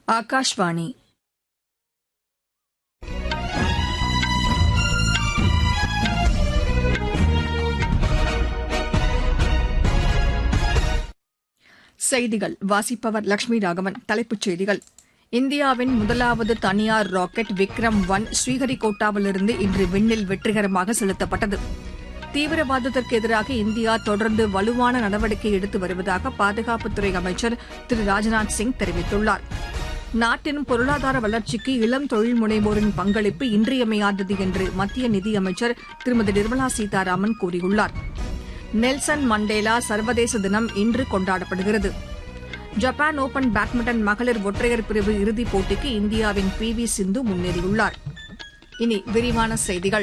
ஆகாஷ்வாணி செய்திகள் வாசிப்பவர் லட்சுமி ராகவன் தலைப்புச் செய்திகள் இந்தியாவின் முதலாவது தனியார் ராக்கெட் விக்ரம் ஒன் ஸ்ரீஹரிகோட்டாவிலிருந்து இன்று விண்ணில் வெற்றிகரமாக செலுத்தப்பட்டது தீவிரவாதத்திற்கு எதிராக இந்தியா தொடர்ந்து வலுவான நடவடிக்கை எடுத்து வருவதாக பாதுகாப்புத்துறை அமைச்சர் திரு ராஜ்நாத் சிங் தெரிவித்துள்ளார் நாட்டின் பொருளாதார வளர்ச்சிக்கு இளம் தொழில் முனைவோரின் பங்களிப்பு இன்றியமையாதது என்று மத்திய நிதியமைச்சர் திருமதி நிர்மலா சீதாராமன் கூறியுள்ளார் நெல்சன் மண்டேலா சர்வதேச தினம் இன்று கொண்டாடப்படுகிறது ஜப்பான் ஒபன் பேட்மிண்டன் மகளிர் ஒற்றையர் பிரிவு இறுதிப் போட்டிக்கு இந்தியாவின் பி வி சிந்து முன்னேறியுள்ளார் இனி விரிவான செய்திகள்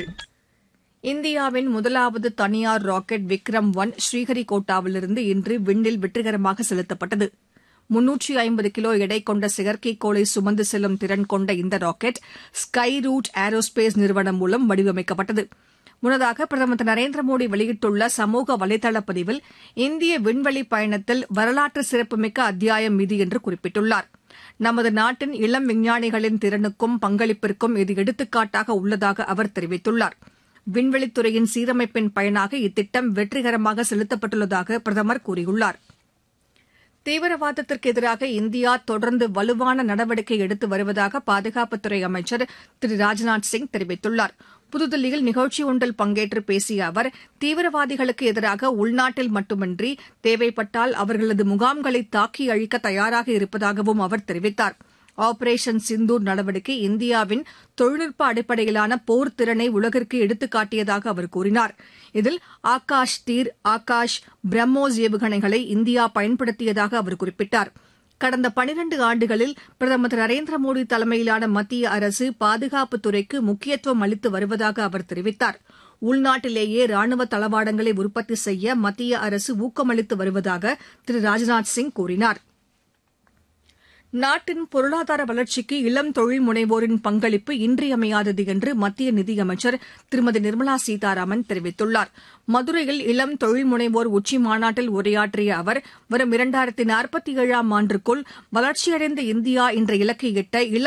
இந்தியாவின் முதலாவது தனியார் ராக்கெட் விக்ரம் ஒன் ஸ்ரீஹரிகோட்டாவிலிருந்து இன்று விண்ணில் வெற்றிகரமாக செலுத்தப்பட்டது முன்னூற்றி ஐம்பது கிலோ எடை கொண்ட செயற்கைக்கோளை சுமந்து செல்லும் திறன் கொண்ட இந்த ராக்கெட் ஸ்கை ரூட் ஏரோஸ்பேஸ் நிறுவனம் மூலம் வடிவமைக்கப்பட்டது முன்னதாக பிரதமர் திரு நரேந்திர மோடி வெளியிட்டுள்ள சமூக வலைதள பதிவில் இந்திய விண்வெளி பயணத்தில் வரலாற்று சிறப்புமிக்க அத்தியாயம் இது என்று குறிப்பிட்டுள்ளார் நமது நாட்டின் இளம் விஞ்ஞானிகளின் திறனுக்கும் பங்களிப்பிற்கும் இது எடுத்துக்காட்டாக உள்ளதாக அவர் தெரிவித்துள்ளார் விண்வெளித்துறையின் சீரமைப்பின் பயனாக இத்திட்டம் வெற்றிகரமாக செலுத்தப்பட்டுள்ளதாக பிரதமர் கூறியுள்ளார் தீவிரவாதத்திற்கு எதிராக இந்தியா தொடர்ந்து வலுவான நடவடிக்கை எடுத்து வருவதாக பாதுகாப்புத்துறை அமைச்சர் திரு ராஜ்நாத் சிங் தெரிவித்துள்ளார் புதுதில்லியில் நிகழ்ச்சி ஒன்றில் பங்கேற்று பேசிய அவர் தீவிரவாதிகளுக்கு எதிராக உள்நாட்டில் மட்டுமின்றி தேவைப்பட்டால் அவர்களது முகாம்களை தாக்கி அழிக்க தயாராக இருப்பதாகவும் அவர் தெரிவித்தார் ஆபரேஷன் சிந்தூர் நடவடிக்கை இந்தியாவின் தொழில்நுட்ப அடிப்படையிலான போர் திறனை உலகிற்கு எடுத்துக்காட்டியதாக அவர் கூறினார் இதில் ஆகாஷ் தீர் ஆகாஷ் பிரம்மோஸ் ஏவுகணைகளை இந்தியா பயன்படுத்தியதாக அவர் குறிப்பிட்டார் கடந்த பனிரண்டு ஆண்டுகளில் பிரதமர் திரு நரேந்திர மோடி தலைமையிலான மத்திய அரசு பாதுகாப்புத் துறைக்கு முக்கியத்துவம் அளித்து வருவதாக அவர் தெரிவித்தார் உள்நாட்டிலேயே ராணுவ தளவாடங்களை உற்பத்தி செய்ய மத்திய அரசு ஊக்கமளித்து வருவதாக திரு ராஜ்நாத் சிங் கூறினார் நாட்டின் பொருளாதார வளர்ச்சிக்கு இளம் தொழில் முனைவோரின் பங்களிப்பு இன்றியமையாதது என்று மத்திய நிதியமைச்சர் திருமதி நிர்மலா சீதாராமன் தெரிவித்துள்ளார் மதுரையில் இளம் தொழில் முனைவோர் உச்சி மாநாட்டில் உரையாற்றிய அவர் வரும் இரண்டாயிரத்தி நாற்பத்தி ஏழாம் ஆண்டுக்குள் வளர்ச்சியடைந்த இந்தியா என்ற இலக்கை எட்ட இளம்